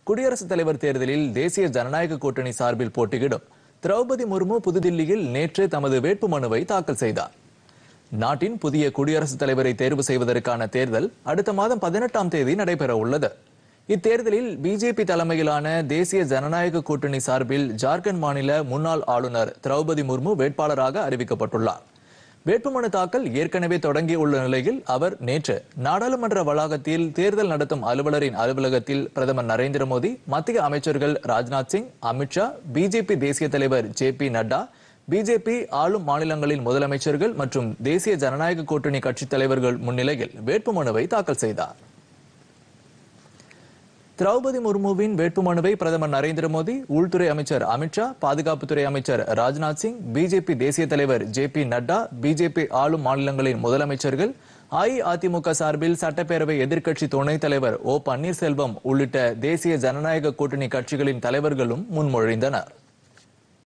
குடியரசுத் தலைவர் தேர்தலில் தேசிய ஜனநாயக கூட்டணி சார்பில் போட்டியிடும் திரௌபதி முர்மு புதுதில்லியில் நேற்று தமது வேட்புமனுவை தாக்கல் செய்தார் நாட்டின் புதிய குடியரசுத் தலைவரை தேர்வு செய்வதற்கான தேர்தல் அடுத்த மாதம் பதினெட்டாம் தேதி நடைபெற உள்ளது இத்தேர்தலில் பிஜேபி தலைமையிலான தேசிய ஜனநாயக கூட்டணி சார்பில் ஜார்க்கண்ட் மாநில முன்னாள் ஆளுநர் திரௌபதி முர்மு வேட்பாளராக அறிவிக்கப்பட்டுள்ளார் வேட்புமனு தாக்கல் ஏற்கனவே தொடங்கியுள்ள நிலையில் அவர் நேற்று நாடாளுமன்ற வளாகத்தில் தேர்தல் நடத்தும் அலுவலரின் அலுவலகத்தில் பிரதமர் நரேந்திர மோடி மத்திய அமைச்சர்கள் ராஜ்நாத் சிங் அமித்ஷா பிஜேபி தேசிய தலைவர் ஜே பி நட்டா பிஜேபி ஆளும் மாநிலங்களின் முதலமைச்சர்கள் மற்றும் தேசிய ஜனநாயக கூட்டணி கட்சித் தலைவர்கள் முன்னிலையில் வேட்புமனுவை தாக்கல் செய்தார் திரௌபதி முர்முவின் வேட்புமனுவை பிரதமர் நரேந்திர மோடி உள்துறை அமைச்சர் அமித்ஷா பாதுகாப்புத்துறை அமைச்சர் ராஜ்நாத் சிங் பிஜேபி தேசிய தலைவர் ஜே பி நட்டா பிஜேபி ஆளும் மாநிலங்களின் முதலமைச்சர்கள் அஇஅதிமுக சார்பில் சட்டப்பேரவை எதிர்க்கட்சி துணைத் தலைவர் ஓ பன்னீர்செல்வம் உள்ளிட்ட தேசிய ஜனநாயக கூட்டணி கட்சிகளின் தலைவர்களும் முன்மொழிந்தனர்